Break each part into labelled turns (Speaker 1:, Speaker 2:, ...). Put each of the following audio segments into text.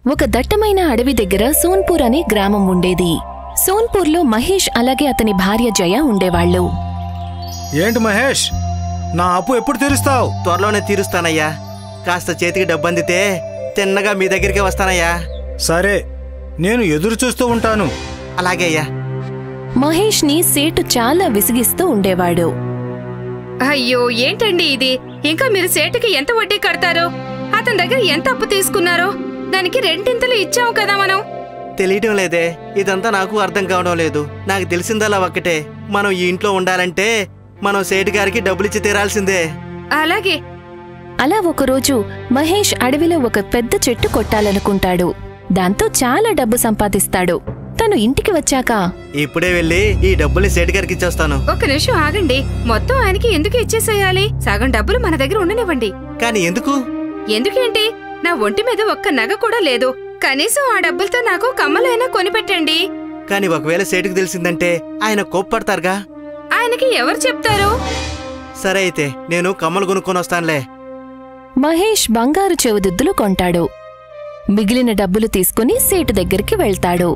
Speaker 1: ఒక దట్టమైన అడవి దగ్గర సోన్పూర్ అనే గ్రామం ఉండేది సోన్పూర్లో మహేష్ అలాగే అతని భార్య జయ ఉండేవాళ్ళు
Speaker 2: ఏంటి మహేష్ నా అప్పు ఎప్పుడు తీరుస్తావు
Speaker 3: త్వరలోనే తీరుస్తానయ్యా కాస్త చేతికి డబ్బు అందితే తిన్నగా మీ దగ్గరికి వస్తానయ్యా
Speaker 2: సరే నేను ఎదురు చూస్తూ ఉంటాను
Speaker 3: అలాగే అయ్యా
Speaker 1: మహేష్ని సేటు చాలా విసిగిస్తూ ఉండేవాడు
Speaker 4: అయ్యో ఏంటండి ఇది ఇంకా మీరు సేటుకి ఎంత వడ్డీ కడతారు అతని దగ్గర ఎంత అప్పు తీసుకున్నారో దానికి రెండింతలు ఇచ్చాము కదా మనం
Speaker 3: తెలియటం లేదే ఇదంతా నాకు అర్థం కావడం లేదు నాకు తెలిసిందల్లా ఒక్కటే మనం ఈ ఇంట్లో ఉండాలంటే మనం సేటు గారికి డబ్బులిచ్చి తీరాల్సిందే
Speaker 4: అలాగే
Speaker 1: అలా ఒకరోజు మహేష్ అడవిలో ఒక పెద్ద చెట్టు కొట్టాలనుకుంటాడు దాంతో చాలా డబ్బు సంపాదిస్తాడు తను ఇంటికి వచ్చాక
Speaker 3: ఇప్పుడే వెళ్ళి ఈ డబ్బుల్ని సేటు గారికి ఇచ్చేస్తాను
Speaker 4: ఒక నిమిషం ఆగండి మొత్తం ఆయనకి ఎందుకు ఇచ్చేసేయాలి సగం డబ్బులు మన దగ్గర ఉండనివ్వండి
Speaker 3: కానీ ఎందుకు
Speaker 4: ఎందుకేంటి నా ఒంటి మీద ఒక్క నగ కూడా లేదు కనీసం ఆ డబ్బులతో నాకు కమ్మలైనా కొనిపెట్టండి
Speaker 3: కానీ ఒకవేళ సేటుకు తెలిసిందంటే ఆయన కోప్పడతారుగా
Speaker 4: ఆయనకి ఎవరు చెప్తారు
Speaker 3: సరే అయితే నేను కమ్మలు కొనుక్కొని వస్తానులే
Speaker 1: మహేష్ బంగారు చెవిదిద్దులు కొంటాడు మిగిలిన డబ్బులు తీసుకుని సేటు దగ్గరికి వెళ్తాడు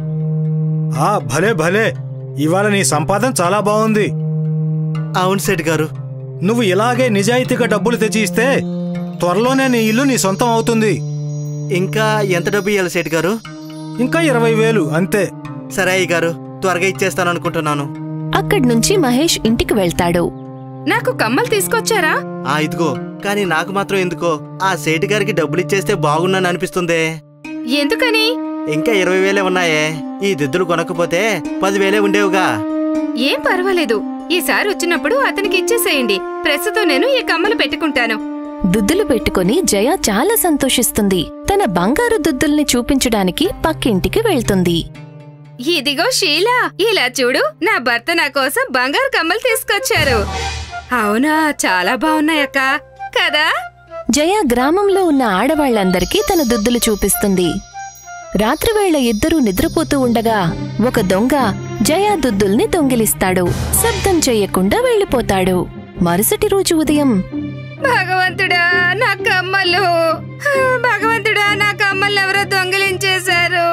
Speaker 2: ఆ భలే భలే ఇవాళ నీ సంపాదన చాలా బాగుంది
Speaker 3: అవును సేటు గారు
Speaker 2: నువ్వు ఇలాగే నిజాయితీగా డబ్బులు తెచ్చి ఇస్తే త్వరలోనే నీ ఇల్లు నీ సొంతం అవుతుంది
Speaker 3: ఇంకా ఎంత డబ్బు ఇవ్వాలి సేటు గారు
Speaker 2: ఇంకా ఇరవై వేలు అంతే
Speaker 3: సరే అయ్య గారు త్వరగా ఇచ్చేస్తాను అనుకుంటున్నాను
Speaker 1: అక్కడ్నుంచి మహేష్ ఇంటికి వెళ్తాడు
Speaker 4: నాకు కమ్మలు తీసుకొచ్చారా
Speaker 3: ఆ ఇదిగో కానీ నాకు మాత్రం ఎందుకో ఆ సేటు గారికి డబ్బులు ఇచ్చేస్తే బాగున్నాను అనిపిస్తుంది
Speaker 4: ఎందుకని
Speaker 3: ఇంకా ఇరవై వేలే ఉన్నాయే ఈ దిద్దులు కొనకపోతే పదివేలే ఉండేవుగా
Speaker 4: ఏం పర్వాలేదు ఈసారి వచ్చినప్పుడు అతనికి ఇచ్చేసేయండి ప్రస్తుతం నేను ఈ కమ్మలు పెట్టుకుంటాను
Speaker 1: దుద్దులు పెట్టుకుని జయ చాలా సంతోషిస్తుంది తన బంగారు దుద్దుల్ని చూపించడానికి పక్కింటికి వెళ్తుంది
Speaker 4: ఇదిగో షీలా ఇలా చూడు నా భర్త నా కోసం బంగారు కమ్మలు తీసుకొచ్చారు అవునా చాలా బాగున్నాయక్క కదా
Speaker 1: జయ గ్రామంలో ఉన్న ఆడవాళ్లందరికీ తన దుద్దులు చూపిస్తుంది రాత్రివేళ ఇద్దరూ నిద్రపోతూ ఉండగా ఒక దొంగ జయ దుద్దుల్ని దొంగిలిస్తాడు శబ్దం చెయ్యకుండా వెళ్ళిపోతాడు మరుసటి రోజు ఉదయం
Speaker 4: భగవంతుడా నా కమ్మలు భగవంతుడా నా కమ్మలు ఎవరో దొంగిలించేశారు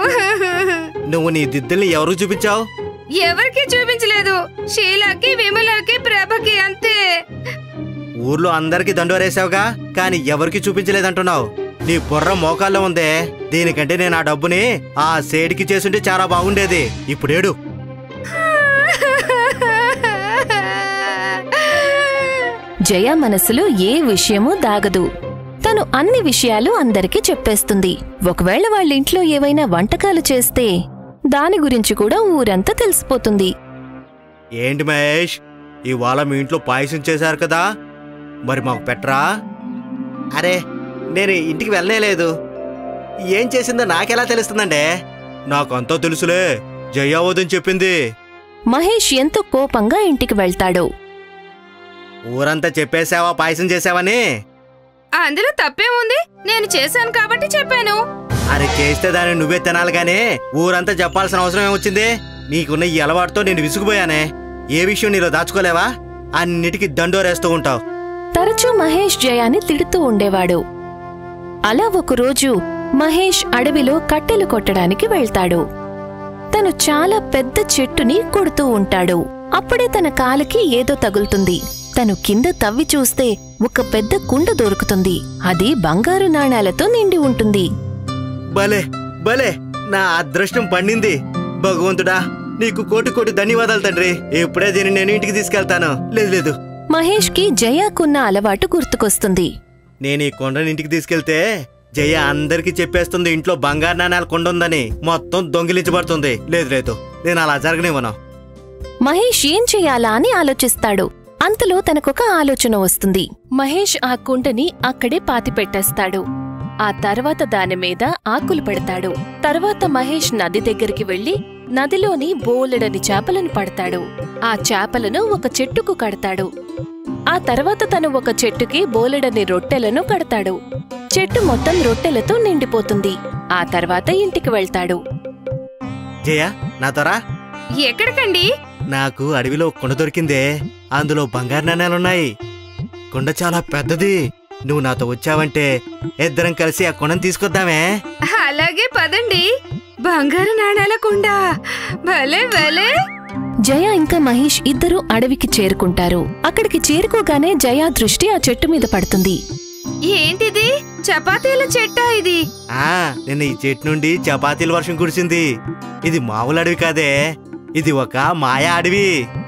Speaker 3: నువ్వు నీ దిద్దుల్ని ఎవరు చూపించావు
Speaker 4: ఎవరికి చూపించలేదు షీలాకి విమలకి ప్రభకి అంతే
Speaker 3: ఊర్లో అందరికి దండోరేసావుగా కానీ ఎవరికి చూపించలేదంటున్నావు నీ బుర్ర మోకాల్లో ఉందే దీనికంటే నేను ఆ డబ్బుని ఆ సేడికి చేసుంటే చాలా బాగుండేది ఇప్పుడేడు
Speaker 1: జయ మనసులో ఏ విషయమూ దాగదు తను అన్ని విషయాలు అందరికీ చెప్పేస్తుంది ఒకవేళ వాళ్ళింట్లో ఏవైనా వంటకాలు చేస్తే దాని గురించి కూడా ఊరంతా తెలిసిపోతుంది
Speaker 3: ఏంటి మహేష్ ఇవాళ మీ ఇంట్లో పాయసం చేశారు కదా మరి మాకు పెట్టరా అరే నేను ఇంటికి వెళ్ళలేదు ఏం చేసిందో నాకెలా తెలుస్తుందండే నాకంతా తెలుసులే జయ్యావోదని చెప్పింది
Speaker 1: మహేష్ ఎంతో కోపంగా ఇంటికి వెళ్తాడు
Speaker 3: ఊరంతా చెప్పేశావా పాయసం చేసావని
Speaker 4: అందులో తప్పేముంది నేను చేశాను కాబట్టి చెప్పాను
Speaker 3: అరే చేస్తే దాన్ని నువ్వే తినాలి గానీ ఊరంతా చెప్పాల్సిన అవసరం ఏమొచ్చింది నీకున్న ఈ అలవాటుతో నేను విసుగుపోయానే ఏ విషయం నీలో దాచుకోలేవా అన్నిటికీ దండోరేస్తూ ఉంటావు
Speaker 1: తరచూ మహేష్ జయాని తిడుతూ ఉండేవాడు అలా ఒకరోజు మహేష్ అడవిలో కట్టెలు కొట్టడానికి వెళ్తాడు తను చాలా పెద్ద చెట్టుని కొడుతూ ఉంటాడు అప్పుడే తన కాలికి ఏదో తగులుతుంది తను కింద తవ్వి చూస్తే ఒక పెద్ద కుండ దొరుకుతుంది అది బంగారు నాణాలతో నిండి ఉంటుంది
Speaker 3: భలే భలే నా అదృష్టం పండింది భగవంతుడా నీకు కోటి కోటి ధన్యవాదాలు తండ్రి ఇప్పుడే దీన్ని నేను ఇంటికి తీసుకెళ్తాను లేదు లేదు
Speaker 1: మహేష్కి జయాకున్న అలవాటు గుర్తుకొస్తుంది
Speaker 3: నేను ఈ కొండని ఇంటికి తీసుకెళ్తే జయ అందరికీ చెప్పేస్తుంది ఇంట్లో బంగారు నాణాల కొండ ఉందని మొత్తం దొంగిలించబడుతుంది లేదు లేదు నేను అలా జరగనివ్వను
Speaker 1: మహేష్ ఏం చెయ్యాలా అని ఆలోచిస్తాడు అంతలో తనకొక ఆలోచన వస్తుంది మహేష్ ఆ కుండని అక్కడే పాతిపెట్టేస్తాడు ఆ తర్వాత దాని మీద ఆకులు పెడతాడు తర్వాత మహేష్ నది దగ్గరికి వెళ్లి నదిలోని బోలెడని చేపలను పడతాడు ఆ చేపలను ఒక చెట్టుకు కడతాడు ఆ తర్వాత తను ఒక చెట్టుకి బోలెడని రొట్టెలను కడతాడు చెట్టు మొత్తం రొట్టెలతో నిండిపోతుంది ఆ తర్వాత ఇంటికి వెళ్తాడు
Speaker 3: జయ నా త్వర
Speaker 4: ఎక్కడికండి
Speaker 3: నాకు అడవిలో ఒక కుండ దొరికిందే అందులో బంగారు నాణాలున్నాయి కుండ చాలా పెద్దది నువ్వు నాతో వచ్చావంటే ఇద్దరం కలిసి ఆ కుండను తీసుకొద్దామే
Speaker 4: అలాగే పదండి బంగారు నాణాల కుండ భలే భలే
Speaker 1: జయ ఇంకా మహేష్ ఇద్దరూ అడవికి చేరుకుంటారు అక్కడికి చేరుకోగానే జయ దృష్టి ఆ చెట్టు మీద పడుతుంది
Speaker 4: ఏంటిది చపాతీల చెట్టా ఇది
Speaker 3: ఆ నిన్న ఈ చెట్టు నుండి చపాతీల వర్షం కురిసింది ఇది మామూలు అడవి కాదే ఇది ఒక మాయా అడవి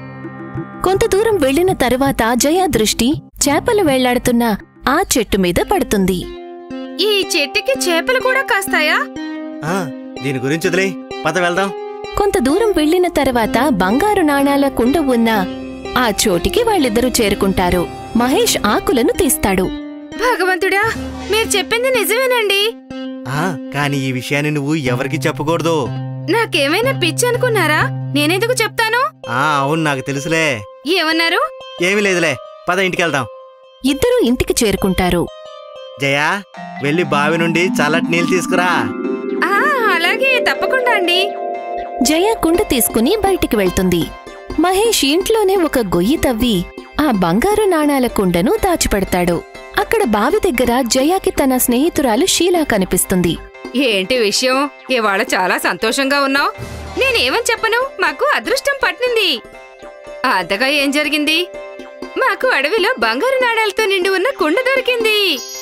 Speaker 1: కొంత దూరం వెళ్లిన తరువాత జయ దృష్టి చేపలు వెళ్లాడుతున్న ఆ చెట్టు మీద పడుతుంది
Speaker 4: ఈ చెట్టుకి చేపలు కూడా కాస్తాయా
Speaker 3: ఆ దీని గురించి వదిలే పద వెళ్దాం
Speaker 1: కొంత దూరం వెళ్లిన తర్వాత బంగారు నాణాల కుండ ఉన్న ఆ చోటికి వాళ్ళిద్దరూ చేరుకుంటారు మహేష్ ఆకులను తీస్తాడు
Speaker 4: భగవంతుడా మీరు చెప్పింది నిజమేనండి
Speaker 3: ఆ కానీ ఈ విషయాన్ని నువ్వు ఎవరికి చెప్పకూడదు
Speaker 4: నాకేమైనా పిచ్చి అనుకున్నారా నేనెందుకు చెప్తాను
Speaker 3: ఆ అవును నాకు తెలుసులే
Speaker 4: ఏమన్నారు
Speaker 3: ఏమీ లేదులే పద ఇంటికి వెళ్దాం
Speaker 1: ఇద్దరూ ఇంటికి చేరుకుంటారు
Speaker 3: జయా వెళ్ళి బావి నుండి చల్లటి నీళ్ళు తీసుకురా
Speaker 4: ఆ అలాగే తప్పకుండా అండి
Speaker 1: జయ కుండ తీసుకుని బయటికి వెళ్తుంది మహేష్ ఇంట్లోనే ఒక గొయ్యి తవ్వి ఆ బంగారు నాణాల కుండను దాచిపెడతాడు అక్కడ బావి దగ్గర జయాకి తన స్నేహితురాలు షీలా కనిపిస్తుంది
Speaker 4: ఏంటి విషయం ఇవాళ చాలా సంతోషంగా ఉన్నావు నేనేమని చెప్పను మాకు అదృష్టం పట్టింది అంతగా ఏం జరిగింది మాకు అడవిలో బంగారు నాణాలతో నిండి ఉన్న కుండ దొరికింది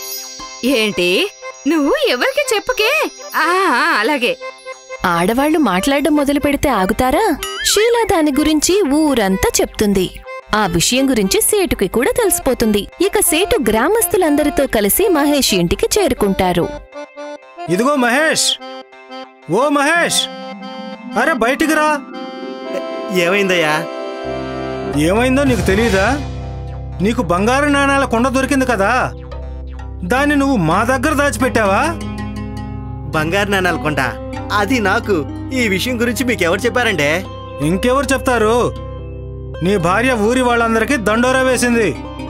Speaker 4: ఏంటి నువ్వు ఎవరికి చెప్పుకే ఆ ఆ, అలాగే
Speaker 1: ఆడవాళ్లు మాట్లాడడం మొదలు పెడితే ఆగుతారా షీలా దాని గురించి ఊరంతా చెప్తుంది ఆ విషయం గురించి సేటుకి కూడా తెలిసిపోతుంది ఇక సేటు గ్రామస్తులందరితో కలిసి మహేష్ ఇంటికి చేరుకుంటారు
Speaker 2: ఇదిగో మహేష్ ఓ మహేష్ అరే బయటికి రా
Speaker 3: ఏమైందయ్యా
Speaker 2: ఏమైందో నీకు తెలియదా నీకు బంగారు నాణాల కొండ దొరికింది కదా దాన్ని నువ్వు మా దగ్గర దాచిపెట్టావా
Speaker 3: బంగారు నాణాలు కొంట అది నాకు ఈ విషయం గురించి మీకు ఎవరు చెప్పారంటే
Speaker 2: ఇంకెవరు చెప్తారు నీ భార్య ఊరి వాళ్ళందరికీ దండోరా వేసింది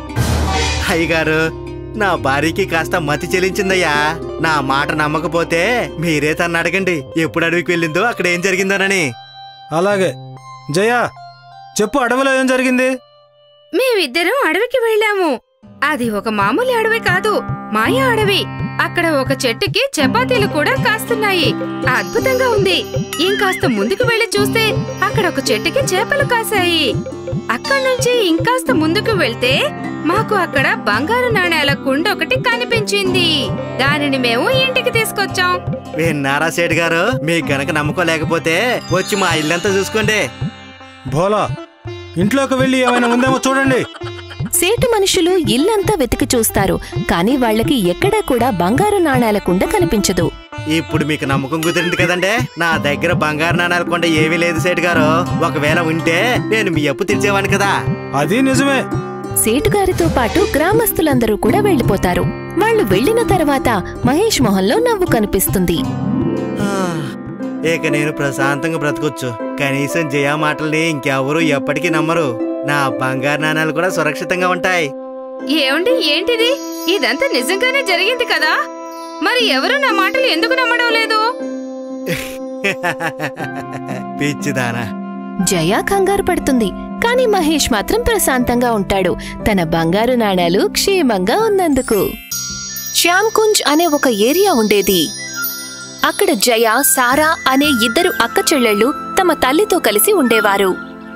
Speaker 3: అయ్యగారు నా భార్యకి కాస్త మతి చెల్లించిందయ్యా నా మాట నమ్మకపోతే మీరే తను అడగండి ఎప్పుడు అడవికి వెళ్ళిందో అక్కడ ఏం జరిగిందోనని
Speaker 2: అలాగే జయ చెప్పు అడవిలో ఏం జరిగింది
Speaker 4: మేమిద్దరం అడవికి వెళ్ళాము అది ఒక మామూలు అడవి కాదు మాయా అడవి అక్కడ ఒక చెట్టుకి చపాతీలు కూడా కాస్తున్నాయి అద్భుతంగా ఉంది ఇంకాస్త ముందుకు వెళ్లి చూస్తే అక్కడ ఒక చెట్టుకి చేపలు కాసాయి అక్కడి నుంచి ఇంకాస్త ముందుకు వెళ్తే మాకు అక్కడ బంగారు నాణేల కుండ ఒకటి కనిపించింది దానిని మేము ఇంటికి తీసుకొచ్చాం
Speaker 3: విన్నారా సేటు గారు మీకు గనక నమ్మకం లేకపోతే వచ్చి మా ఇల్లంతా చూసుకోండి
Speaker 2: భోలా ఇంట్లోకి వెళ్ళి ఏమైనా ఉందేమో చూడండి
Speaker 1: సేటు మనుషులు ఇల్లంతా వెతికి చూస్తారు కాని వాళ్ళకి ఎక్కడా కూడా బంగారు నాణాల కుండ కనిపించదు
Speaker 3: ఇప్పుడు మీకు నమ్మకం కుదిరింది కదండే నా దగ్గర బంగారు నాణాలు కొండ ఏమీ లేదు సేటు గారు ఒకవేళ ఉంటే నేను మీ అప్పు తీర్చేవాడిని కదా
Speaker 2: అది నిజమే
Speaker 1: సేటుగారితో పాటు గ్రామస్తులందరూ కూడా వెళ్లిపోతారు వాళ్ళు వెళ్లిన తర్వాత మహేష్ మొహంలో నవ్వు కనిపిస్తుంది
Speaker 3: ఆ, ఇక నేను ప్రశాంతంగా బ్రతకొచ్చు కనీసం జయా మాటల్ని ఇంకెవరూ ఎప్పటికీ నమ్మరు నా బంగారు నాణాలు కూడా సురక్షితంగా ఉంటాయి
Speaker 4: ఏమండి ఏంటిది ఇదంతా నిజంగానే జరిగింది కదా మరి ఎవరు నా మాటలు ఎందుకు నమ్మడం లేదు
Speaker 3: పిచ్చిదానా
Speaker 1: జయ కంగారు పడుతుంది కాని మహేష్ మాత్రం ప్రశాంతంగా ఉంటాడు తన బంగారు నాణాలు క్షేమంగా ఉన్నందుకు శ్యామ్ కుంజ్ అనే ఒక ఏరియా ఉండేది అక్కడ జయ సారా అనే ఇద్దరు అక్క చెల్లెళ్ళు తమ తల్లితో కలిసి ఉండేవారు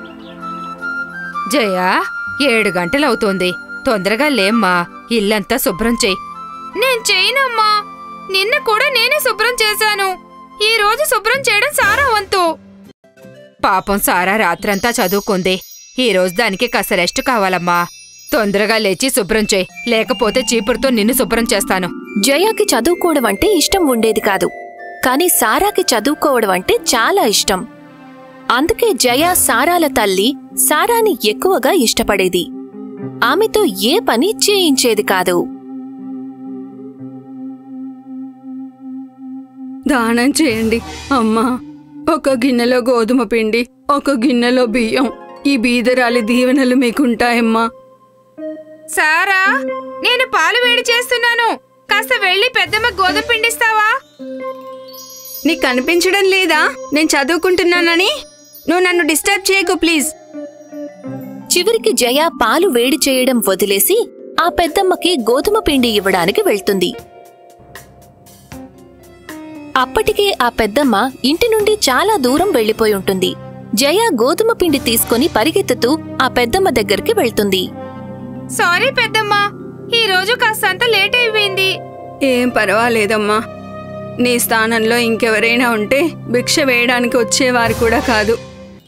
Speaker 4: జయా ఏడు గంటలవుతోంది తొందరగా లేమ్మా ఇల్లంతా శుభ్రం చెయ్యి నేను చేయనమ్మా నిన్న కూడా నేనే శుభ్రం చేశాను ఈ రోజు శుభ్రం చేయడం సారా వంతు పాపం సారా రాత్రంతా చదువుకుంది ఈ రోజు దానికి కాస్త రెస్ట్ కావాలమ్మా తొందరగా లేచి శుభ్రం చేయి లేకపోతే చీపురుతో నిన్ను శుభ్రం చేస్తాను
Speaker 1: జయాకి చదువుకోవడం అంటే ఇష్టం ఉండేది కాదు కాని సారాకి చదువుకోవడం అంటే చాలా ఇష్టం అందుకే జయ సారాల తల్లి సారాని ఎక్కువగా ఇష్టపడేది ఆమెతో ఏ పని చేయించేది కాదు
Speaker 5: దానం చేయండి అమ్మా ఒక గిన్నెలో గోధుమ పిండి ఒక గిన్నెలో బియ్యం ఈ బీదరాలి దీవెనలు మీకుంటాయమ్మా
Speaker 4: సారా నేను పాలు వేడి చేస్తున్నాను కాస్త వెళ్ళి పెద్దమ్మ గోధుమ పిండిస్తావా
Speaker 5: నీకు కనిపించడం లేదా నేను చదువుకుంటున్నానని నువ్వు నన్ను డిస్టర్బ్ చేయకు ప్లీజ్
Speaker 1: చివరికి జయ పాలు వేడి చేయడం వదిలేసి ఆ పెద్దమ్మకి గోధుమ పిండి ఇవ్వడానికి వెళ్తుంది అప్పటికే ఆ పెద్దమ్మ ఇంటి నుండి చాలా దూరం వెళ్లిపోయి ఉంటుంది జయ గోధుమ పిండి తీసుకొని పరిగెత్తుతూ ఆ పెద్దమ్మ దగ్గరికి వెళ్తుంది
Speaker 4: సారీ పెద్దమ్మా ఈ రోజు కాస్తంత లేట్ అయిపోయింది
Speaker 5: ఏం పర్వాలేదమ్మా నీ స్థానంలో ఇంకెవరైనా ఉంటే భిక్ష వేయడానికి వచ్చేవారు కూడా కాదు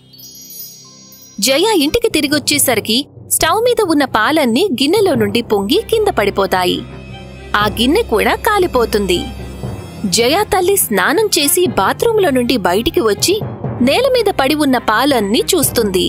Speaker 1: జయ ఇంటికి తిరిగొచ్చేసరికి స్టవ్ మీద ఉన్న పాలన్నీ గిన్నెలో నుండి పొంగి కింద పడిపోతాయి ఆ గిన్నె కూడా కాలిపోతుంది జయ తల్లి స్నానం చేసి బాత్రూంలో నుండి బయటికి వచ్చి నేల మీద పడి ఉన్న పాలన్నీ చూస్తుంది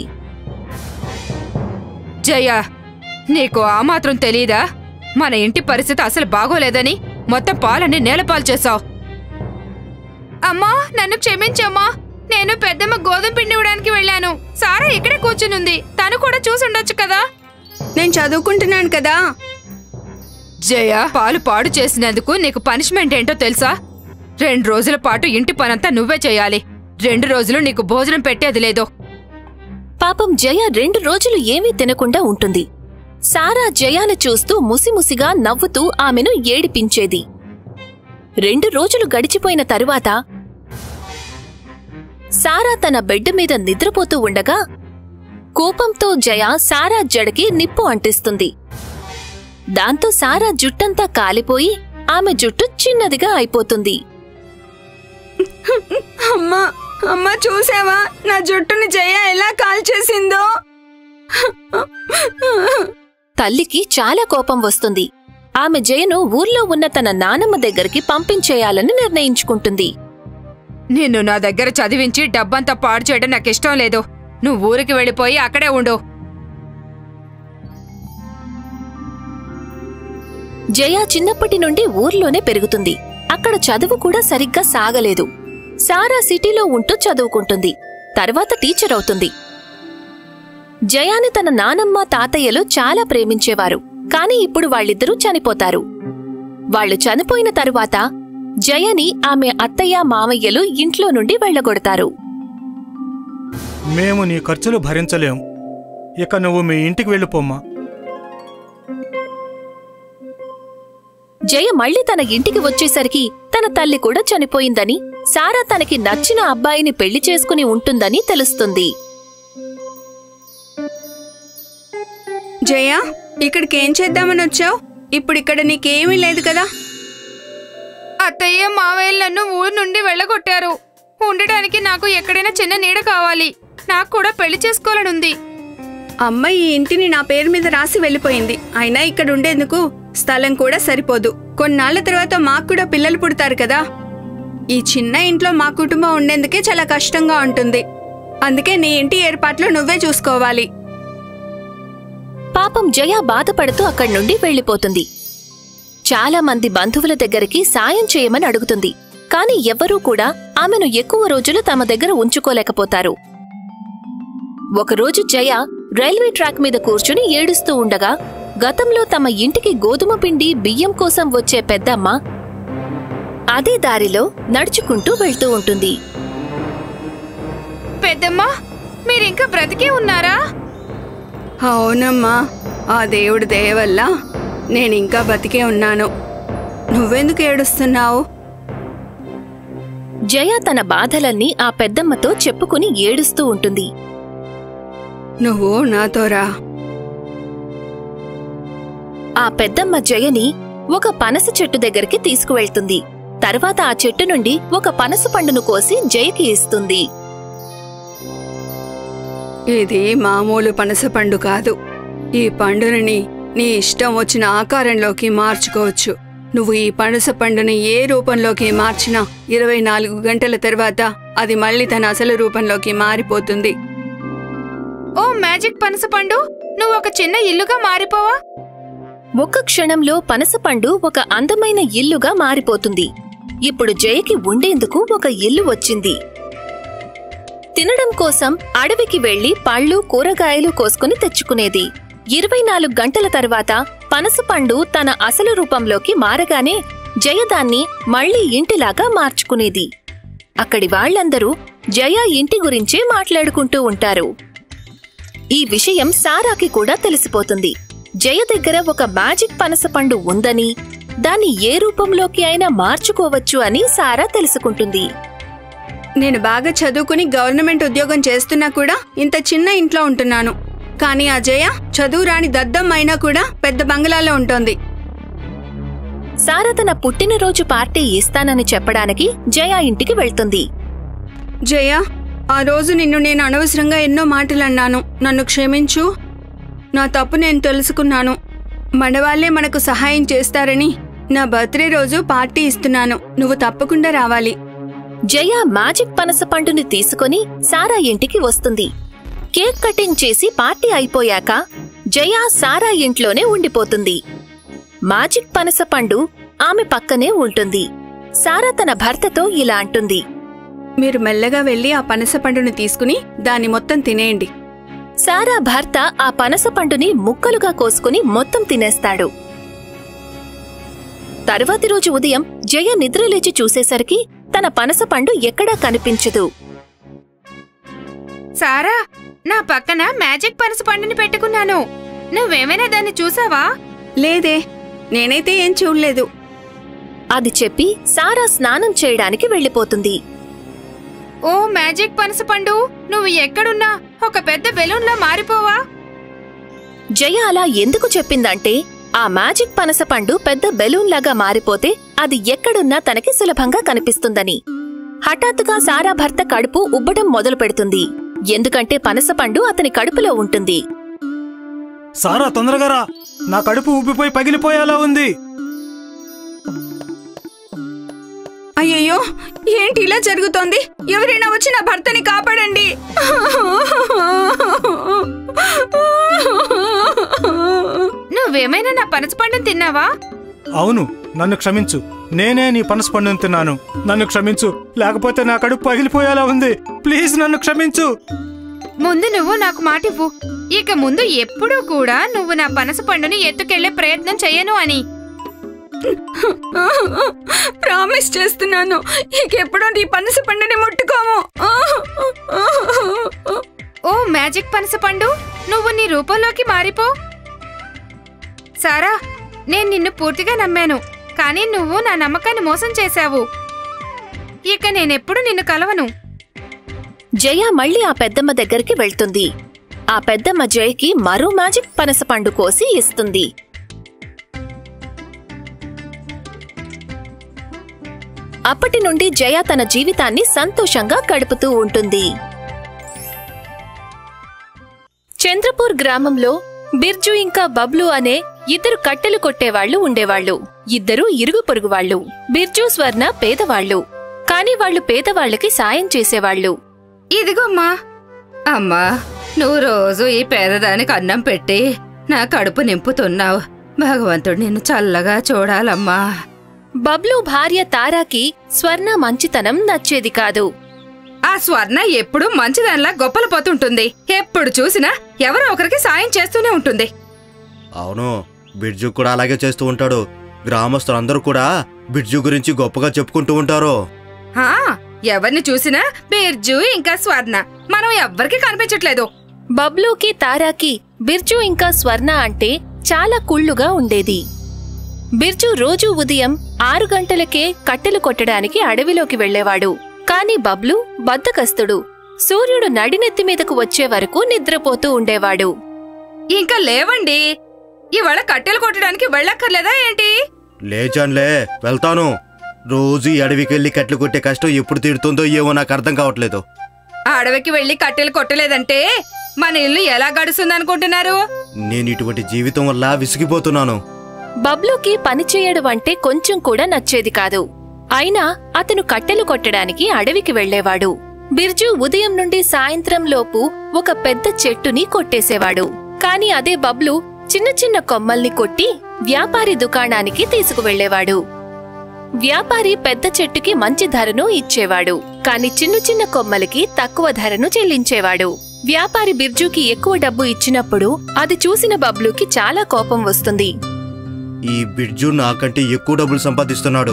Speaker 4: జయ నీకు ఆ మాత్రం తెలీదా మన ఇంటి పరిస్థితి అసలు బాగోలేదని మొత్తం పాలన్నీ నేలపాలు చేశావు అమ్మా నన్ను క్షమించమ్మా నేను పెద్దమ్మ గోధుమ పిండి ఇవ్వడానికి వెళ్ళాను సారా ఇక్కడే కూర్చునుంది తను కూడా చూసుండొచ్చు కదా
Speaker 5: నేను చదువుకుంటున్నాను కదా
Speaker 4: జయ పాలు పాడు చేసినందుకు నీకు పనిష్మెంట్ ఏంటో తెలుసా రెండు రోజుల పాటు ఇంటి పనంతా నువ్వే చేయాలి రెండు రోజులు నీకు భోజనం పెట్టేది లేదు
Speaker 1: పాపం జయ రెండు రోజులు ఏమీ తినకుండా ఉంటుంది సారా జయాను చూస్తూ ముసిముసిగా నవ్వుతూ ఆమెను ఏడిపించేది రెండు రోజులు గడిచిపోయిన తరువాత సారా తన బెడ్ మీద నిద్రపోతూ ఉండగా కోపంతో జయ సారా జడకి నిప్పు అంటిస్తుంది దాంతో సారా జుట్టంతా కాలిపోయి ఆమె జుట్టు చిన్నదిగా అయిపోతుంది
Speaker 5: అమ్మా అమ్మా చూసావా నా జుట్టుని జయ ఎలా కాల్చేసిందో
Speaker 1: తల్లికి చాలా కోపం వస్తుంది ఆమె జయను ఊర్లో ఉన్న తన నానమ్మ దగ్గరికి పంపించేయాలని నిర్ణయించుకుంటుంది
Speaker 4: నిన్ను నా దగ్గర చదివించి డబ్బంతా పాడు చేయడం నాకు ఇష్టం లేదు నువ్వు ఊరికి వెళ్ళిపోయి అక్కడే ఉండు
Speaker 1: జయ చిన్నప్పటి నుండి ఊర్లోనే పెరుగుతుంది అక్కడ చదువు కూడా సరిగ్గా సాగలేదు సారా సిటీలో ఉంటూ చదువుకుంటుంది తర్వాత టీచర్ అవుతుంది జయాని తన నానమ్మ తాతయ్యలు చాలా ప్రేమించేవారు కాని ఇప్పుడు వాళ్ళిద్దరూ చనిపోతారు వాళ్ళు చనిపోయిన తరువాత జయని ఆమె అత్తయ్య మామయ్యలు ఇంట్లో నుండి వెళ్ళగొడతారు
Speaker 2: మేము నీ ఖర్చులు భరించలేం ఇక నువ్వు మీ ఇంటికి వెళ్ళిపోమ్మా
Speaker 1: జయ మళ్ళీ తన ఇంటికి వచ్చేసరికి తన తల్లి కూడా చనిపోయిందని సారా తనకి నచ్చిన అబ్బాయిని పెళ్లి చేసుకుని ఉంటుందని తెలుస్తుంది
Speaker 5: జయ ఇక్కడికి ఏం చేద్దామని వచ్చావు ఇప్పుడు ఇక్కడ నీకేమీ లేదు కదా
Speaker 4: అత్తయ్య మావయ్యలు నన్ను ఊరు నుండి వెళ్ళగొట్టారు ఉండడానికి నాకు ఎక్కడైనా చిన్న నీడ కావాలి నాకు కూడా పెళ్లి చేసుకోవాలనుంది
Speaker 5: అమ్మ ఈ ఇంటిని నా పేరు మీద రాసి వెళ్ళిపోయింది అయినా ఇక్కడ ఉండేందుకు స్థలం కూడా సరిపోదు కొన్నాళ్ల తర్వాత మాకు కూడా పిల్లలు పుడతారు కదా ఈ చిన్న ఇంట్లో మా కుటుంబం ఉండేందుకే చాలా కష్టంగా ఉంటుంది అందుకే నీ ఇంటి ఏర్పాట్లు నువ్వే చూసుకోవాలి
Speaker 1: పాపం జయ బాధపడుతూ అక్కడి నుండి వెళ్ళిపోతుంది చాలా మంది బంధువుల దగ్గరికి సాయం చేయమని అడుగుతుంది కాని ఎవ్వరూ కూడా ఆమెను ఎక్కువ రోజులు తమ దగ్గర ఉంచుకోలేకపోతారు ఒకరోజు జయ రైల్వే ట్రాక్ మీద కూర్చుని ఏడుస్తూ ఉండగా గతంలో తమ ఇంటికి గోధుమ పిండి బియ్యం కోసం వచ్చే పెద్దమ్మ అదే దారిలో నడుచుకుంటూ వెళ్తూ ఉంటుంది
Speaker 4: పెద్దమ్మా మీరింకా బ్రతికే ఉన్నారా
Speaker 5: అవునమ్మా ఆ దేవుడి దయ వల్ల నేను ఇంకా బతికే ఉన్నాను నువ్వెందుకు ఏడుస్తున్నావు
Speaker 1: జయ తన బాధలన్నీ ఆ పెద్దమ్మతో చెప్పుకుని ఏడుస్తూ ఉంటుంది
Speaker 5: నువ్వు నాతో రా
Speaker 1: ఆ పెద్దమ్మ జయని ఒక పనస చెట్టు దగ్గరికి తీసుకువెళ్తుంది తర్వాత ఆ చెట్టు నుండి ఒక పనస పండును కోసి జయకి ఇస్తుంది
Speaker 5: ఇది మామూలు పనస పండు కాదు ఈ పండుని నీ ఇష్టం వచ్చిన ఆకారంలోకి మార్చుకోవచ్చు నువ్వు ఈ పనస పండుని ఏ రూపంలోకి మార్చినా ఇరవై నాలుగు గంటల తర్వాత అది మళ్ళీ తన అసలు రూపంలోకి మారిపోతుంది
Speaker 4: ఓ మ్యాజిక్ పనసపండు నువ్వు ఒక చిన్న ఇల్లుగా మారిపోవా
Speaker 1: ఒక్క క్షణంలో పనసపండు ఒక అందమైన ఇల్లుగా మారిపోతుంది ఇప్పుడు జయకి ఉండేందుకు ఒక ఇల్లు వచ్చింది తినడం కోసం అడవికి వెళ్లి పళ్ళు కూరగాయలు కోసుకుని తెచ్చుకునేది ఇరవై నాలుగు గంటల తర్వాత పనసపండు తన అసలు రూపంలోకి మారగానే జయ దాన్ని మళ్లీ ఇంటిలాగా మార్చుకునేది అక్కడి వాళ్ళందరూ జయ ఇంటి గురించే మాట్లాడుకుంటూ ఉంటారు ఈ విషయం సారాకి కూడా తెలిసిపోతుంది జయ దగ్గర ఒక మ్యాజిక్ పనసపండు ఉందని దాన్ని ఏ రూపంలోకి అయినా మార్చుకోవచ్చు అని సారా తెలుసుకుంటుంది
Speaker 5: నేను బాగా చదువుకుని గవర్నమెంట్ ఉద్యోగం చేస్తున్నా కూడా ఇంత చిన్న ఇంట్లో ఉంటున్నాను కానీ అజయ చదువు రాని దద్దం అయినా కూడా పెద్ద బంగ్లాలో ఉంటోంది
Speaker 1: సారా తన పుట్టినరోజు పార్టీ ఇస్తానని చెప్పడానికి జయ ఇంటికి వెళ్తుంది
Speaker 5: జయ ఆ రోజు నిన్ను నేను అనవసరంగా ఎన్నో మాటలు అన్నాను నన్ను క్షమించు నా తప్పు నేను తెలుసుకున్నాను మనవాళ్లే మనకు సహాయం చేస్తారని నా బర్త్డే రోజు పార్టీ ఇస్తున్నాను నువ్వు తప్పకుండా రావాలి
Speaker 1: జయ మ్యాజిక్ పనసపండుని తీసుకొని సారా ఇంటికి వస్తుంది కేక్ కటింగ్ చేసి పార్టీ అయిపోయాక జయ సారా ఇంట్లోనే ఉండిపోతుంది మ్యాజిక్ పనసపండు ఆమె పక్కనే ఉంటుంది సారా తన భర్తతో ఇలా అంటుంది
Speaker 5: మీరు మెల్లగా వెళ్ళి ఆ పనస పండును తీసుకుని దాన్ని మొత్తం తినేయండి
Speaker 1: సారా భర్త ఆ పనసపండుని ముక్కలుగా కోసుకుని మొత్తం తినేస్తాడు తరువాతి రోజు ఉదయం జయ నిద్రలేచి చూసేసరికి తన పనసపండు ఎక్కడా కనిపించదు
Speaker 4: సారా నా పక్కన మ్యాజిక్ పనస పండుని పెట్టుకున్నాను నువ్వేమైనా దాన్ని చూసావా
Speaker 5: లేదే నేనైతే ఏం చూడలేదు
Speaker 1: అది చెప్పి సారా స్నానం చేయడానికి వెళ్ళిపోతుంది
Speaker 4: ఓ మ్యాజిక్ పనస పండు నువ్వు ఎక్కడున్నా ఒక పెద్ద బెలూన్లా మారిపోవా
Speaker 1: జయ అలా ఎందుకు చెప్పిందంటే ఆ మ్యాజిక్ పనసపండు పెద్ద బెలూన్ లాగా మారిపోతే అది ఎక్కడున్నా తనకి సులభంగా కనిపిస్తుందని హఠాత్తుగా సారా భర్త కడుపు ఉబ్బడం మొదలు పెడుతుంది ఎందుకంటే పనసపండు అతని కడుపులో ఉంటుంది
Speaker 2: సారా తొందరగా రా నా కడుపు ఉబ్బిపోయి పగిలిపోయేలా ఉంది
Speaker 5: అయ్యయ్యో ఏంటి ఇలా జరుగుతోంది ఎవరైనా వచ్చి నా భర్తని కాపాడండి
Speaker 4: నువ్వేమైనా నా పనస పండుని తిన్నావా
Speaker 2: అవును నన్ను క్షమించు నేనే నీ పనస పండును తిన్నాను నన్ను క్షమించు లేకపోతే నా కడుపు పగిలిపోయేలా ఉంది ప్లీజ్ నన్ను క్షమించు
Speaker 4: ముందు నువ్వు నాకు మాటివ్వు ఇక ముందు ఎప్పుడూ కూడా నువ్వు నా పనస పండుని ఎత్తుకెళ్లే ప్రయత్నం చెయ్యను అని
Speaker 5: ప్రామిస్ చేస్తున్నాను ఇంకెప్పుడో నీ పనస పండుని ముట్టుకోము
Speaker 4: ఓ మ్యాజిక్ పనస పండు నువ్వు నీ రూపంలోకి మారిపో సారా నేను నిన్ను పూర్తిగా నమ్మాను కానీ నువ్వు నా నమ్మకాన్ని మోసం చేశావు ఇక నేనెప్పుడు నిన్ను కలవను
Speaker 1: జయ మళ్ళీ ఆ పెద్దమ్మ దగ్గరికి వెళ్తుంది ఆ పెద్దమ్మ జయకి మరో మ్యాజిక్ పనసపండు కోసి ఇస్తుంది అప్పటి నుండి జయ తన జీవితాన్ని సంతోషంగా గడుపుతూ ఉంటుంది చంద్రపూర్ గ్రామంలో బిర్జు ఇంకా బబ్లు అనే ఇద్దరు కట్టెలు కొట్టేవాళ్లు ఉండేవాళ్లు ఇద్దరు ఇరుగు పొరుగువాళ్లు బిర్జు స్వర్ణ పేదవాళ్లు కాని వాళ్లు పేదవాళ్లకి సాయం చేసేవాళ్లు
Speaker 4: ఇదిగోమ్మా అమ్మా నువ్వు రోజు ఈ పేదదానికి అన్నం పెట్టి నా కడుపు నింపుతున్నావు భగవంతుడు నిన్ను చల్లగా చూడాలమ్మా
Speaker 1: బబ్లు భార్య తారాకి స్వర్ణ మంచితనం నచ్చేది కాదు
Speaker 4: ఆ స్వర్ణ ఎప్పుడూ మంచిదానిలా గొప్పలు పోతుంటుంది ఎప్పుడు చూసినా ఎవరో ఒకరికి సాయం చేస్తూనే ఉంటుంది
Speaker 3: అవును బిడ్జు కూడా అలాగే చేస్తూ ఉంటాడు గ్రామస్తులందరూ కూడా బిడ్జు గురించి గొప్పగా చెప్పుకుంటూ ఉంటారు
Speaker 4: హా ఎవరిని చూసినా బిర్జు ఇంకా స్వర్ణ మనం ఎవ్వరికి కనిపించట్లేదు
Speaker 1: బబ్లూకి తారాకి బిర్జు ఇంకా స్వర్ణ అంటే చాలా కుళ్ళుగా ఉండేది బిర్జు రోజూ ఉదయం ఆరు గంటలకే కట్టెలు కొట్టడానికి అడవిలోకి వెళ్లేవాడు కాని బబ్లు బద్దకస్తుడు సూర్యుడు నడినెత్తి మీదకు వచ్చే వరకు నిద్రపోతూ ఉండేవాడు
Speaker 4: ఇంకా లేవండి ఇవాళ కట్టెలు కొట్టడానికి వెళ్ళక్కర్లేదా ఏంటి
Speaker 3: లేచాన్లే వెళ్తాను రోజు ఈ అడవికి వెళ్ళి కట్లు కొట్టే కష్టం ఎప్పుడు తీరుతుందో ఏమో నాకు అర్థం కావట్లేదు
Speaker 4: ఆ అడవికి వెళ్లి కట్టెలు కొట్టలేదంటే మన ఇల్లు ఎలా గడుస్తుందనుకుంటున్నారు
Speaker 3: నేను ఇటువంటి జీవితం వల్ల విసిగిపోతున్నాను
Speaker 1: బబ్లుకి పని చేయడం అంటే కొంచెం కూడా నచ్చేది కాదు అయినా అతను కట్టెలు కొట్టడానికి అడవికి వెళ్లేవాడు బిర్జు ఉదయం నుండి సాయంత్రం లోపు ఒక పెద్ద చెట్టుని కొట్టేసేవాడు కాని అదే బబ్లు చిన్న చిన్న కొమ్మల్ని కొట్టి వ్యాపారి దుకాణానికి తీసుకువెళ్లేవాడు వ్యాపారి పెద్ద చెట్టుకి మంచి ధరను ఇచ్చేవాడు కాని చిన్న చిన్న కొమ్మలకి తక్కువ ధరను చెల్లించేవాడు వ్యాపారి బిర్జుకి ఎక్కువ డబ్బు ఇచ్చినప్పుడు అది చూసిన బబ్లుకి చాలా కోపం వస్తుంది
Speaker 3: ఈ బిడ్జు నాకంటే ఎక్కువ డబ్బులు సంపాదిస్తున్నాడు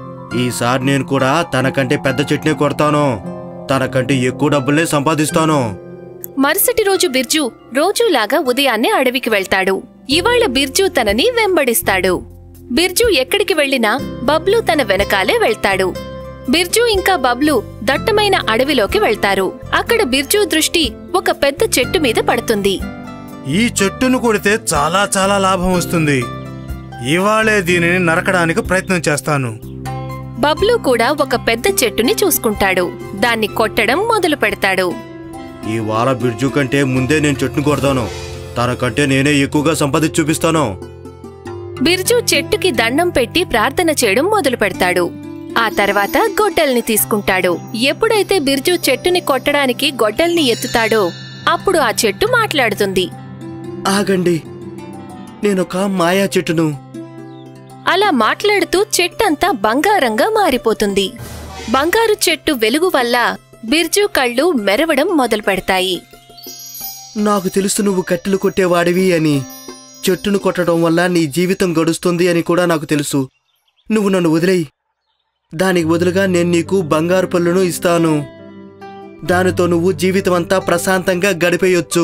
Speaker 3: ఈసారి నేను కూడా తనకంటే పెద్ద చెట్టునే కొడతాను తనకంటే ఎక్కువ డబ్బుల్నే సంపాదిస్తాను
Speaker 1: మరుసటి రోజు బిర్జు రోజూలాగా ఉదయాన్నే అడవికి వెళ్తాడు ఇవాళ బిర్జు తనని వెంబడిస్తాడు బిర్జు ఎక్కడికి వెళ్ళినా బబ్లు తన వెనకాలే వెళ్తాడు బిర్జు ఇంకా బబ్లు దట్టమైన అడవిలోకి వెళ్తారు అక్కడ బిర్జు దృష్టి ఒక పెద్ద చెట్టు మీద పడుతుంది
Speaker 2: ఈ చెట్టును కొడితే చాలా చాలా లాభం వస్తుంది ఇవాళే దీనిని నరకడానికి ప్రయత్నం చేస్తాను
Speaker 1: బబ్లు కూడా ఒక పెద్ద చెట్టుని చూసుకుంటాడు దాన్ని కొట్టడం మొదలు పెడతాడు
Speaker 3: ఈ వాల బిర్జు కంటే ముందే నేను చెట్టును కొడతాను తనకంటే నేనే ఎక్కువగా సంపాదించి చూపిస్తాను
Speaker 1: బిర్జు చెట్టుకి దండం పెట్టి ప్రార్థన చేయడం మొదలు పెడతాడు ఆ తర్వాత గొడ్డల్ని తీసుకుంటాడు ఎప్పుడైతే బిర్జు చెట్టుని కొట్టడానికి గొడ్డల్ని ఎత్తుతాడో అప్పుడు ఆ చెట్టు మాట్లాడుతుంది
Speaker 3: ఆగండి నేనొక మాయా చెట్టును
Speaker 1: అలా మాట్లాడుతూ చెట్టంతా బంగారంగా మారిపోతుంది బంగారు చెట్టు వెలుగు వల్ల బిర్జు కళ్ళు మెరవడం మొదలు పెడతాయి
Speaker 3: నాకు తెలుసు నువ్వు కట్టెలు కొట్టేవాడివి అని చెట్టును కొట్టడం వల్ల నీ జీవితం గడుస్తుంది అని కూడా నాకు తెలుసు నువ్వు నన్ను వదిలేయి దానికి బదులుగా నేను నీకు బంగారు పళ్ళును ఇస్తాను దానితో నువ్వు జీవితం అంతా ప్రశాంతంగా గడిపేయొచ్చు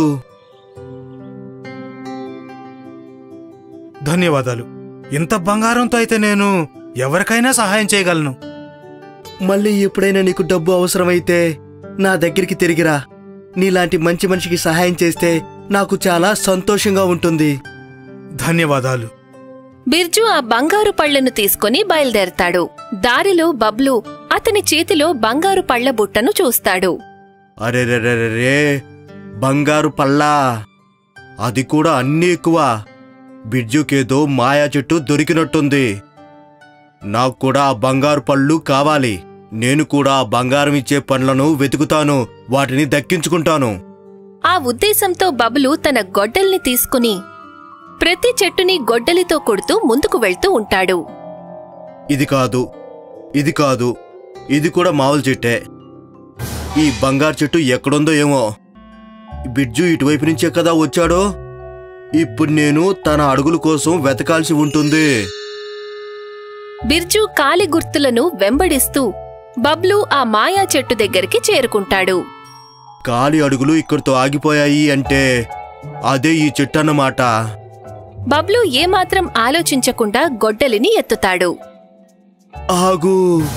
Speaker 2: ధన్యవాదాలు ఇంత బంగారంతో అయితే నేను ఎవరికైనా సహాయం చేయగలను
Speaker 3: మళ్ళీ ఎప్పుడైనా నీకు డబ్బు అవసరమైతే నా దగ్గరికి తిరిగిరా నీలాంటి మంచి మనిషికి సహాయం చేస్తే నాకు చాలా సంతోషంగా ఉంటుంది
Speaker 2: ధన్యవాదాలు
Speaker 1: బిర్జు ఆ బంగారు పళ్లను తీసుకుని బయలుదేరతాడు దారిలో బబ్లు అతని చేతిలో బంగారు పళ్ల బుట్టను చూస్తాడు
Speaker 3: అరే రే రే రే రే బంగారు పళ్ళా అది కూడా అన్నీ ఎక్కువ బిడ్జుకేదో మాయా చెట్టు దొరికినట్టుంది నాకు కూడా ఆ బంగారు పళ్ళు కావాలి నేను కూడా ఆ బంగారం ఇచ్చే పండ్లను వెతుకుతాను వాటిని దక్కించుకుంటాను
Speaker 1: ఆ ఉద్దేశంతో బబ్లు తన గొడ్డల్ని తీసుకుని ప్రతి చెట్టుని గొడ్డలితో కొడుతూ ముందుకు వెళ్తూ ఉంటాడు
Speaker 3: ఇది కాదు ఇది కాదు ఇది కూడా మామూలు చెట్టే ఈ బంగారు చెట్టు ఎక్కడుందో ఏమో బిడ్జు ఇటువైపు నుంచే కదా వచ్చాడో ఇప్పుడు నేను తన అడుగుల కోసం వెతకాల్సి ఉంటుంది
Speaker 1: బిర్జు కాలి గుర్తులను వెంబడిస్తూ బబ్లు ఆ మాయా చెట్టు దగ్గరికి చేరుకుంటాడు
Speaker 3: కాలి అడుగులు ఇక్కడితో ఆగిపోయాయి అంటే అదే ఈ చెట్టు అన్నమాట
Speaker 1: బబ్లు ఏమాత్రం ఆలోచించకుండా గొడ్డలిని ఎత్తుతాడు
Speaker 3: ఆగు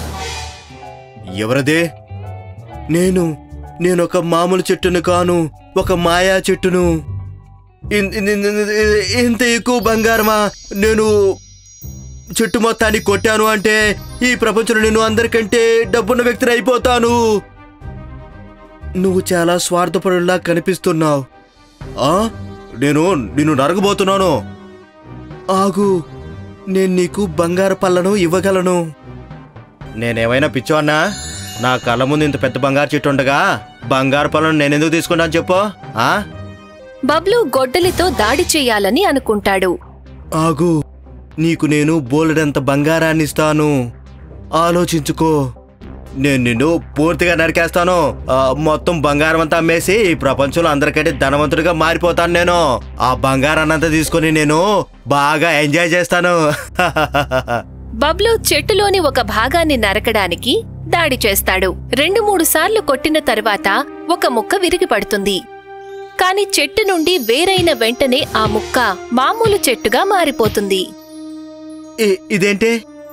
Speaker 3: ఎవరదే నేను నేనొక మామూలు చెట్టును కాను ఒక మాయా చెట్టును ఇన్- ఇన్- ఇన్- ఇన్- ఇంత ఎక్కువ బంగారమా నేను చెట్టు మొత్తాన్ని కొట్టాను అంటే ఈ ప్రపంచంలో నేను అందరికంటే డబ్బున్న వ్యక్తిని అయిపోతాను నువ్వు చాలా స్వార్థపరులా కనిపిస్తున్నావు ఆ నేను నిన్ను నరగబోతున్నాను ఆగు నేను నీకు బంగారు పళ్ళను ఇవ్వగలను నేనేమైనా పిచ్చోన్నా నా కళ్ళ ముందు ఇంత పెద్ద బంగారు చెట్టు ఉండగా బంగారు పళ్ళను నేనెందుకు తీసుకున్నాను చెప్పు ఆ
Speaker 1: బబ్లు గొడ్డలితో దాడి చెయ్యాలని అనుకుంటాడు
Speaker 3: ఆగు నీకు నేను బోలెడంత బంగారాన్ని ఇస్తాను ఆలోచించుకో నేను నిన్ను పూర్తిగా నరికేస్తాను ఆ, మొత్తం బంగారం అంతా అమ్మేసి ఈ ప్రపంచంలో అందరికంటే ధనవంతుడిగా మారిపోతాను నేను ఆ బంగారాన్ని అంతా తీసుకొని నేను బాగా ఎంజాయ్ చేస్తాను
Speaker 1: బబ్లు చెట్టులోని ఒక భాగాన్ని నరకడానికి దాడి చేస్తాడు రెండు మూడు సార్లు కొట్టిన తరువాత ఒక ముక్క విరిగి పడుతుంది కాని చెట్టు నుండి వేరైన వెంటనే ఆ ముక్క మామూలు చెట్టుగా మారిపోతుంది
Speaker 3: ఇ- ఇదేంటే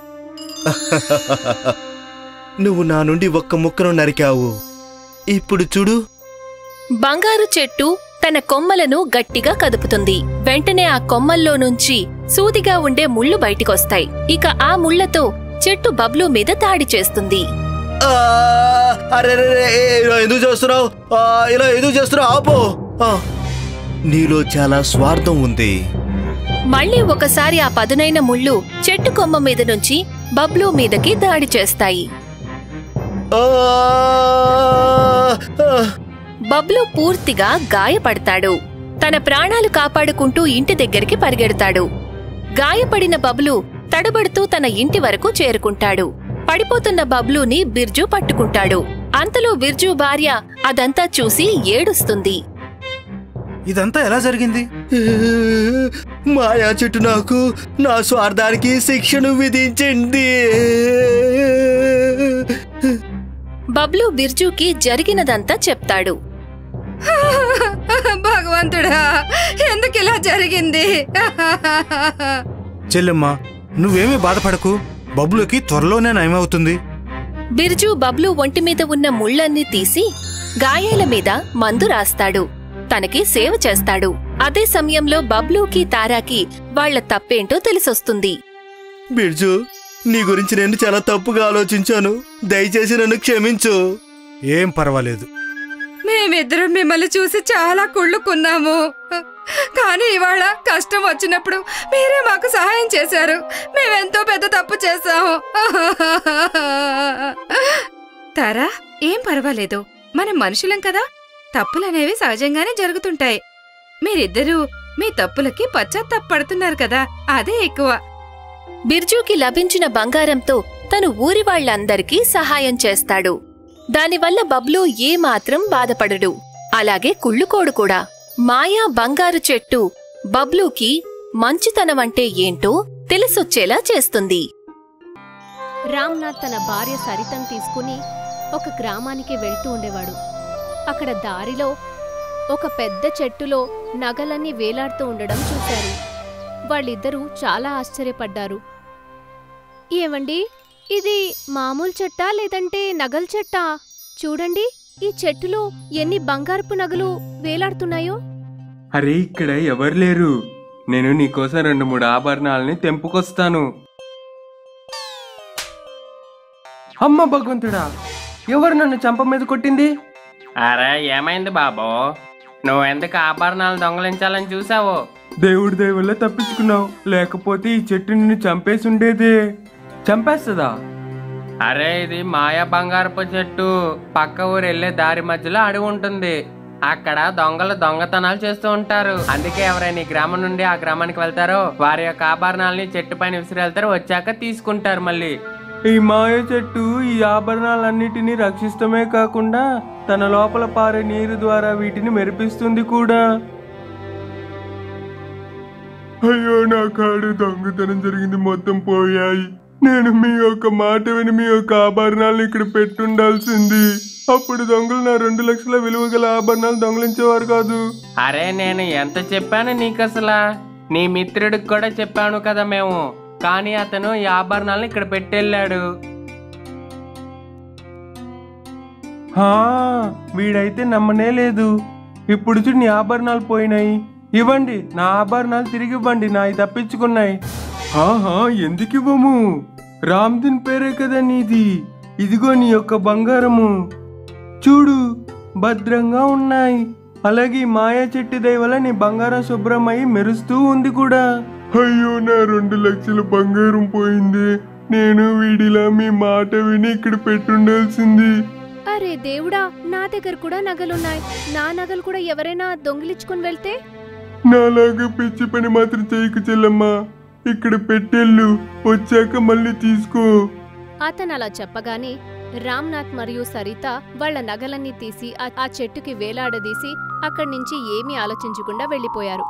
Speaker 3: నువ్వు నా నుండి ఒక్క ముక్కను నరికావు ఇప్పుడు చూడు
Speaker 1: బంగారు చెట్టు తన కొమ్మలను గట్టిగా కదుపుతుంది వెంటనే ఆ కొమ్మల్లో నుంచి సూదిగా ఉండే ముళ్ళు బయటికొస్తాయి ఇక ఆ ముళ్లతో చెట్టు బబ్లు మీద దాడి చేస్తుంది
Speaker 3: ఆ, అరే అరే, అరే, ఇలా ఎందుకు చేస్తున్నావు ఆ, ఇలా ఎందుకు చేస్తున్నావు ఆపో ఆ, నీలో చాలా స్వార్థం ఉంది
Speaker 1: మళ్ళీ ఒకసారి ఆ పదునైన ముళ్ళు చెట్టు కొమ్మ మీద నుంచి బబ్లు మీదకి దాడి చేస్తాయి
Speaker 3: ఆ, ఆ,
Speaker 1: బబ్లు పూర్తిగా గాయపడతాడు తన ప్రాణాలు కాపాడుకుంటూ ఇంటి దగ్గరికి పరిగెడతాడు గాయపడిన బబ్లు తడబడుతూ తన ఇంటి వరకు చేరుకుంటాడు పడిపోతున్న బబ్లూని బిర్జు పట్టుకుంటాడు అంతలో బిర్జు భార్య అదంతా చూసి ఏడుస్తుంది
Speaker 2: ఇదంతా ఎలా జరిగింది
Speaker 3: మాయా చెట్టు నాకు నా స్వార్థానికి శిక్షను విధించింది
Speaker 1: బబ్లు బిర్జుకి జరిగినదంతా చెప్తాడు
Speaker 4: భగవంతుడా ఎందుకు ఇలా జరిగింది
Speaker 2: చెల్లెమ్మ నువ్వేమీ బాధపడకు బబ్బులకి త్వరలోనే నయమవుతుంది
Speaker 1: బిర్జు బబ్లు ఒంటి మీద ఉన్న ముళ్ళన్నీ తీసి గాయాల మీద మందు రాస్తాడు తనకి సేవ చేస్తాడు అదే సమయంలో బబ్లూకి తారాకి వాళ్ళ తప్పేంటో తెలిసొస్తుంది
Speaker 3: బిర్జు నీ గురించి నేను చాలా తప్పుగా ఆలోచించాను దయచేసి నన్ను క్షమించు
Speaker 2: ఏం పర్వాలేదు
Speaker 4: మేమిద్దరం మిమ్మల్ని చూసి చాలా కుళ్ళుకున్నాము కానీ ఇవాళ కష్టం వచ్చినప్పుడు మీరే మాకు సహాయం చేశారు మేమెంతో పెద్ద తప్పు చేశాము తారా ఏం పర్వాలేదు మనం మనుషులం కదా తప్పులనేవి సహజంగానే జరుగుతుంటాయి మీరిద్దరూ మీ తప్పులకి పశ్చాత్తాపడుతున్నారు కదా అదే ఎక్కువ
Speaker 1: బిర్జుకి లభించిన బంగారంతో తను ఊరి వాళ్ళందరికీ సహాయం చేస్తాడు దానివల్ల బబ్లు ఏమాత్రం బాధపడడు అలాగే కుళ్ళుకోడు కూడా మాయా బంగారు చెట్టు బబ్లూకి మంచితనం అంటే ఏంటో తెలిసొచ్చేలా చేస్తుంది
Speaker 6: రామ్నాథ్ తన భార్య సరితను తీసుకుని ఒక గ్రామానికి వెళ్తూ ఉండేవాడు అక్కడ దారిలో ఒక పెద్ద చెట్టులో నగలన్నీ వేలాడుతూ ఉండడం చూశారు వాళ్ళిద్దరూ చాలా ఆశ్చర్యపడ్డారు ఏమండి ఇది మామూలు చెట్టా లేదంటే నగల చెట్టా చూడండి ఈ చెట్టులో ఎన్ని బంగారపు నగలు వేలాడుతున్నాయో
Speaker 7: అరే ఇక్కడ ఎవరు లేరు నేను నీకోసం రెండు మూడు ఆభరణాలని తెంపుకొస్తాను అమ్మ భగవంతుడా ఎవరు నన్ను చంప మీద కొట్టింది
Speaker 8: అరే ఏమైంది బాబు నువ్వెందుకు ఆభరణాలు దొంగలించాలని చూసావు
Speaker 7: దేవుడి దయ వల్ల తప్పించుకున్నావు లేకపోతే ఈ చెట్టు నిన్ను చంపేసి ఉండేదే చంపేస్తుందా
Speaker 8: అరే ఇది మాయా బంగారపు చెట్టు పక్క ఊరు వెళ్ళే దారి మధ్యలో అడవి ఉంటుంది అక్కడ దొంగలు దొంగతనాలు చేస్తూ ఉంటారు అందుకే ఎవరైనా ఈ గ్రామం నుండి ఆ గ్రామానికి వెళ్తారో వారి యొక్క ఆభరణాలని చెట్టు పైన విసిరి వెళ్తారు వచ్చాక తీసుకుంటారు మళ్ళీ
Speaker 7: ఈ మాయ చెట్టు ఈ ఆభరణాలన్నిటినీ రక్షిస్తమే కాకుండా తన లోపల పారే నీరు ద్వారా వీటిని మెరిపిస్తుంది కూడా అయ్యో నా కాడు దొంగతనం జరిగింది మొత్తం పోయాయి నేను మీ యొక్క మాట విని మీ యొక్క ఆభరణాలు ఇక్కడ పెట్టుండాల్సింది అప్పుడు దొంగలు నా రెండు లక్షల విలువ గల ఆభరణాలు దొంగలించేవారు కాదు
Speaker 8: అరే నేను ఎంత చెప్పాను నీకు అసలా నీ మిత్రుడికి కూడా చెప్పాను కదా మేము కానీ అతను ఈ ఆభరణాలను ఇక్కడ పెట్టెళ్ళాడు
Speaker 7: హా, వీడైతే నమ్మనే లేదు ఇప్పుడు చూడు నీ ఆభరణాలు పోయినాయి ఇవ్వండి నా ఆభరణాలు తిరిగి ఇవ్వండి నాయి తప్పించుకున్నాయి ఆహా ఎందుకు ఇవ్వము రామ్దిన్ పేరే కదా నీది ఇదిగో నీ యొక్క బంగారము చూడు భద్రంగా ఉన్నాయి అలాగే ఈ మాయా చెట్టు దయ వల్ల నీ బంగారం శుభ్రమై మెరుస్తూ ఉంది కూడా అయ్యో నా రెండు లక్షల బంగారం పోయింది నేను వీడిలా మీ మాట విని ఇక్కడ పెట్టుండాల్సింది
Speaker 6: అరే దేవుడా నా దగ్గర కూడా నగలున్నాయి నా నగలు కూడా ఎవరైనా దొంగిలించుకుని వెళ్తే
Speaker 7: నాలాగా పిచ్చి పని మాత్రం చేయకు చెల్లమ్మా ఇక్కడ పెట్టెళ్ళు వచ్చాక మళ్ళీ తీసుకో
Speaker 6: అతను అలా చెప్పగానే రామ్నాథ్ మరియు సరిత వాళ్ళ నగలన్నీ తీసి ఆ- ఆ చెట్టుకి వేలాడదీసి అక్కడి నుంచి ఏమీ ఆలోచించకుండా వెళ్ళిపోయారు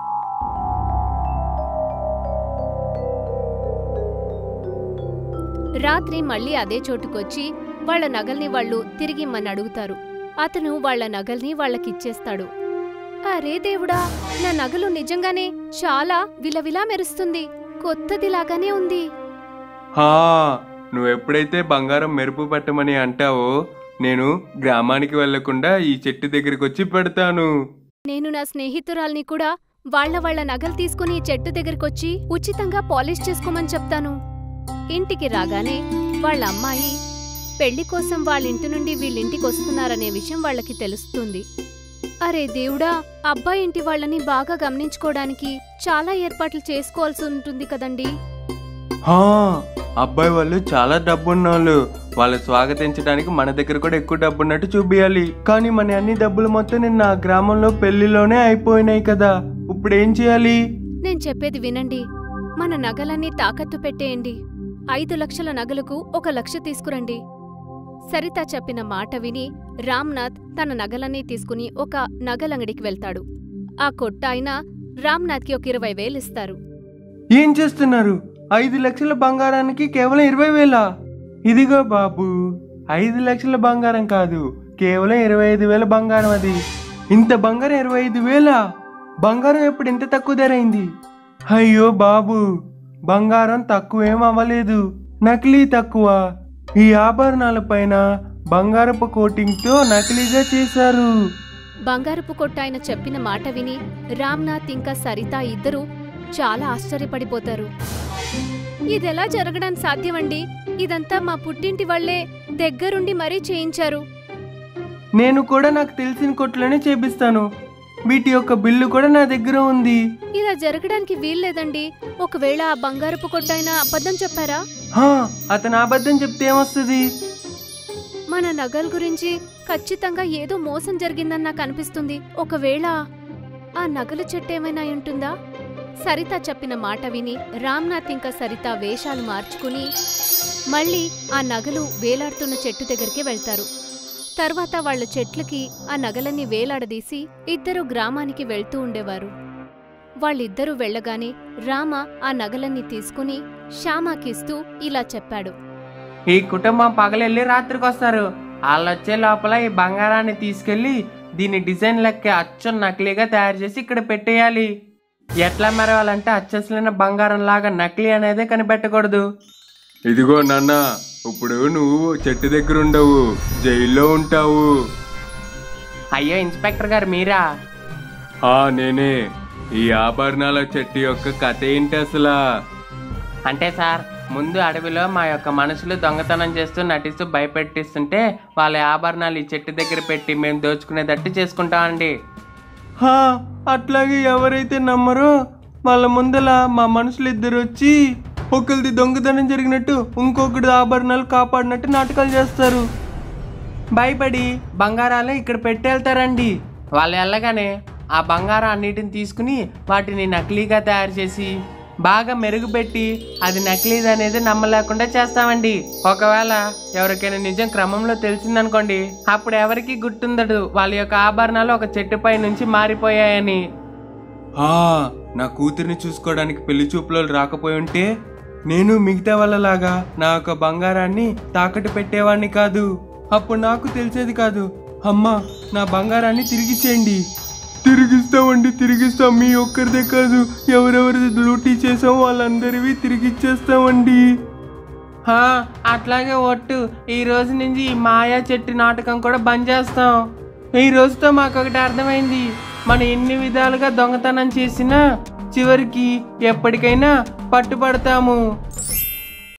Speaker 6: రాత్రి మళ్ళీ అదే చోటుకొచ్చి వాళ్ళ నగల్ని వాళ్ళు తిరిగిమ్మని అడుగుతారు అతను వాళ్ళ నగల్ని వాళ్ళకిచ్చేస్తాడు అరే దేవుడా నా నగలు నిజంగానే చాలా విలవిలా మెరుస్తుంది కొత్తదిలాగానే ఉంది
Speaker 7: హా నువ్వు ఎప్పుడైతే బంగారం మెరుపు పెట్టమని అంటావో నేను గ్రామానికి వెళ్లకుండా ఈ చెట్టు దగ్గరికి వచ్చి పెడతాను
Speaker 6: నేను నా స్నేహితురాల్ని కూడా వాళ్ళ వాళ్ళ నగలు తీసుకుని ఈ చెట్టు దగ్గరకొచ్చి ఉచితంగా పాలిష్ చేసుకోమని చెప్తాను ఇంటికి రాగానే వాళ్ళ అమ్మాయి పెళ్లి కోసం వాళ్ళ ఇంటి నుండి వీళ్ళింటికి వస్తున్నారనే విషయం వాళ్ళకి తెలుస్తుంది అరే దేవుడా అబ్బాయి ఇంటి వాళ్ళని బాగా గమనించుకోవడానికి చాలా ఏర్పాట్లు చేసుకోవాల్సి ఉంటుంది కదండి
Speaker 7: హా అబ్బాయి వాళ్ళు చాలా డబ్బున్నోళ్ళు వాళ్ళు స్వాగతించడానికి మన దగ్గర కూడా ఎక్కువ డబ్బు ఉన్నట్టు చూపియాలి కానీ మన అన్ని డబ్బులు మొత్తం నిన్న ఆ గ్రామంలో పెళ్లిలోనే అయిపోయినాయి కదా ఇప్పుడు ఏం చేయాలి
Speaker 6: నేను చెప్పేది వినండి మన నగలన్నీ తాకట్టు పెట్టేయండి ఐదు లక్షల నగలకు ఒక లక్ష తీసుకురండి సరిత చెప్పిన మాట విని రామ్నాథ్ తన నగలన్నీ తీసుకుని ఒక నగలంగడికి వెళ్తాడు ఆ కొట్టాయన రామ్నాథ్కి ఒక ఇరవై వేలిస్తారు
Speaker 7: ఏం చేస్తున్నారు ఐదు లక్షల బంగారానికి కేవలం ఇరవై వేల ఇదిగో బాబు ఐదు లక్షల బంగారం కాదు కేవలం ఇరవై ఐదు వేల బంగారం అది ఇంత బంగారం ఇరవై ఐదు వేల బంగారం ఎప్పుడు ఇంత తక్కువ ధర అయింది అయ్యో బాబు బంగారం తక్కువేం అవ్వలేదు నకిలీ తక్కువ ఈ ఆభరణాల పైన బంగారపు కోటింగ్తో నకిలీగా చేశారు
Speaker 6: బంగారపు కొట్టాయన చెప్పిన మాట విని రామ్నాథ్ ఇంకా సరిత ఇద్దరూ చాలా ఆశ్చర్యపడిపోతారు ఇదెలా జరగడం సాధ్యమండి ఇదంతా మా పుట్టింటి వాళ్లే దగ్గరుండి మరీ చేయించారు
Speaker 7: నేను కూడా నాకు తెలిసిన కొట్లోనే చేపిస్తాను వీటి యొక్క బిల్లు కూడా నా దగ్గర ఉంది
Speaker 6: ఇలా జరగడానికి వీల్లేదండి ఒకవేళ ఆ బంగారపు కొట్టాయన అబద్ధం చెప్పారా
Speaker 7: హా, అతను అబద్ధం చెప్తే ఏమొస్తుంది
Speaker 6: మన నగల గురించి ఖచ్చితంగా ఏదో మోసం జరిగిందని నాకు అనిపిస్తుంది ఒకవేళ ఆ నగల చెట్టు ఏమైనా అయి ఉంటుందా సరిత చెప్పిన మాట విని రామ్నాథ్ ఇంకా సరిత వేషాలు మార్చుకుని మళ్ళీ ఆ నగలు వేలాడుతున్న చెట్టు దగ్గరికి వెళ్తారు తర్వాత వాళ్ళ చెట్లకి ఆ నగలన్నీ వేలాడదీసి ఇద్దరు గ్రామానికి వెళ్తూ ఉండేవారు వాళ్ళిద్దరూ వెళ్ళగానే రామ ఆ నగలన్నీ తీసుకుని శ్యామాకిస్తూ ఇలా చెప్పాడు
Speaker 8: ఈ కుటుంబం పగలెళ్ళి రాత్రికి వస్తారు వాళ్ళు వచ్చే లోపల ఈ బంగారాన్ని తీసుకెళ్లి దీని డిజైన్ లెక్క అచ్చు నకిలీగా తయారు చేసి ఇక్కడ పెట్టేయాలి ఎట్లా మెరవాలంటే అచ్చసలైన బంగారం లాగా నకిలీ అనేదే కనిపెట్టకూడదు
Speaker 7: ఇదిగో నాన్న ఇప్పుడు నువ్వు చెట్టు దగ్గర ఉండవు జైల్లో ఉంటావు
Speaker 8: అయ్యో ఇన్స్పెక్టర్ గారు మీరా
Speaker 7: ఆ నేనే ఈ ఆభరణాల చెట్టు యొక్క కథ ఏంటి అసలా
Speaker 8: అంటే సార్ ముందు అడవిలో మా యొక్క మనుషులు దొంగతనం చేస్తూ నటిస్తూ భయపెట్టిస్తుంటే వాళ్ళ ఆభరణాలు ఈ చెట్టు దగ్గర పెట్టి మేము దోచుకునేటట్టు చేసుకుంటామండి
Speaker 7: హా అట్లాగే ఎవరైతే నమ్మరో వాళ్ళ ముందల మా మనుషులు ఇద్దరు వచ్చి ఒకరిది దొంగతనం జరిగినట్టు ఇంకొకటి ఆభరణాలు కాపాడినట్టు నాటకాలు చేస్తారు
Speaker 8: భయపడి బంగారాలు ఇక్కడ పెట్టేళ్తారండి వాళ్ళు వెళ్ళగానే ఆ బంగారం అన్నిటిని తీసుకుని వాటిని నకిలీగా తయారు చేసి బాగా మెరుగుపెట్టి అది నకిలీది అనేది నమ్మలేకుండా చేస్తామండి ఒకవేళ ఎవరికైనా నిజం క్రమంలో తెలిసిందనుకోండి అప్పుడు ఎవరికి గుర్తుందడు వాళ్ళ యొక్క ఆభరణాలు ఒక చెట్టుపై నుంచి మారిపోయాయని
Speaker 7: ఆ నా కూతుర్ని చూసుకోవడానికి పెళ్లి చూపులో రాకపోయి ఉంటే నేను మిగతా వాళ్ళలాగా నా యొక్క బంగారాన్ని తాకట్టు పెట్టేవాడిని కాదు అప్పుడు నాకు తెలిసేది కాదు అమ్మా నా బంగారాన్ని తిరిగిచ్చేయండి తిరిగిస్తామండి తిరిగిస్తాం మీ ఒక్కరిదే కాదు ఎవరెవరిది లూటీ చేసాం వాళ్ళందరివి తిరిగిచ్చేస్తామండి
Speaker 8: హా, అట్లాగే ఒట్టు ఈ రోజు నుంచి ఈ మాయా చెట్టు నాటకం కూడా బంద్ చేస్తాం ఈ రోజుతో మాకు ఒకటి అర్థమైంది మనం ఎన్ని విధాలుగా దొంగతనం చేసినా చివరికి ఎప్పటికైనా పట్టుబడతాము